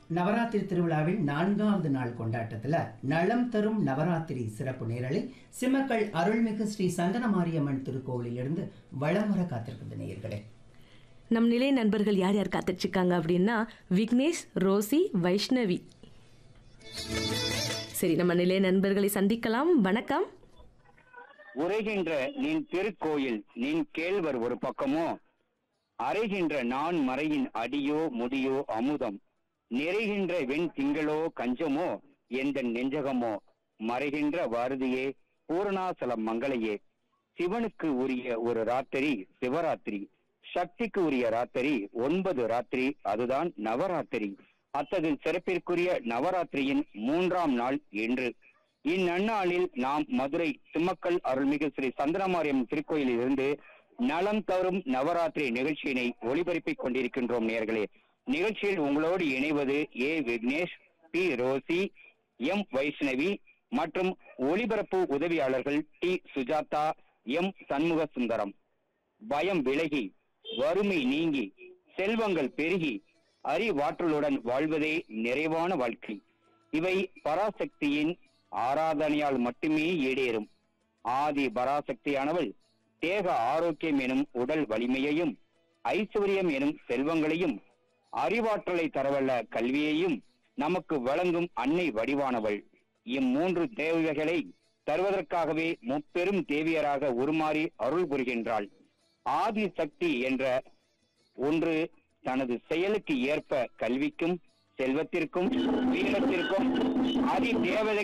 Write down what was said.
நவராத்திரி திருவிழாவில் நான்காவது நாள் கொண்டாட்டத்துல நலம் தரும் நவராத்திரி சிறப்பு நேரலை சிம்மக்கல் அருள்மிகு ஸ்ரீ சந்தன மாரியம்மன் திருக்கோவிலிலிருந்து வளம் வர காத்திருக்கிறது நேயர்களே நம் நிலை நண்பர்கள் யார் யார் காத்துட்ருக்காங்க அப்படின்னா விக்னேஷ் ரோசி வைஷ்ணவி சரி நம்ம நிலைய நண்பர்களை சந்திக்கலாம் வணக்கம் உரைகின்ற நின் திருக்கோயில் நின் கேழ்வர் ஒரு பக்கமோ அறைகின்ற நான் மறையின் அடியோ முடியோ அமுதம் நிறைகின்ற வெண் திங்களோ கஞ்சமோ எந்த நெஞ்சகமோ மறைகின்ற வாரதியே பூரணாசலம் மங்களையே சிவனுக்கு உரிய ஒரு ராத்திரி சிவராத்திரி சக்திக்கு உரிய ராத்திரி ஒன்பது ராத்திரி அதுதான் நவராத்திரி அத்தகைய சிறப்பிற்குரிய நவராத்திரியின் மூன்றாம் நாள் என்று இந்நன்னாளில் நாம் மதுரை திம்மக்கல் அருள்மிகு ஸ்ரீ சந்திரமாரியம் திருக்கோயிலில் இருந்து நலம் தரும் நவராத்திரி நிகழ்ச்சியினை ஒளிபரப்பிக் கொண்டிருக்கின்றோம் நேர்களே நிகழ்ச்சியில் உங்களோடு இணைவது A Vignesh P Rosy M Vaishnavi மற்றும் ஒளிபரப்பு உதவியாளர்கள் டி சுஜாதா எம் சண்முக சுந்தரம் பயம் விலகி வறுமை நீங்கி செல்வங்கள் பெருகி அறிவாற்றலுடன் வாழ்வதே நிறைவான வாழ்க்கை இவை பராசக்தியின் ஆராதனையால் மட்டுமே ஈடேறும் ஆதி பராசக்தியானவள் தேக ஆரோக்கியம் எனும் உடல் வலிமையையும் ஐஸ்வர்யம் எனும் செல்வங்களையும் அறிவாற்றலை தரவல்ல கல்வியையும் நமக்கு வழங்கும் அன்னை வடிவானவள் இம்மூன்று தேவைகளை தருவதற்காகவே முப்பெரும் தேவியராக உருமாறி அருள் புரிகின்றாள் ஆதி சக்தி என்ற ஒன்று தனது செயலுக்கு ஏற்ப கல்விக்கும் செல்வத்திற்கும் வீரத்திற்கும் அதி தேவதை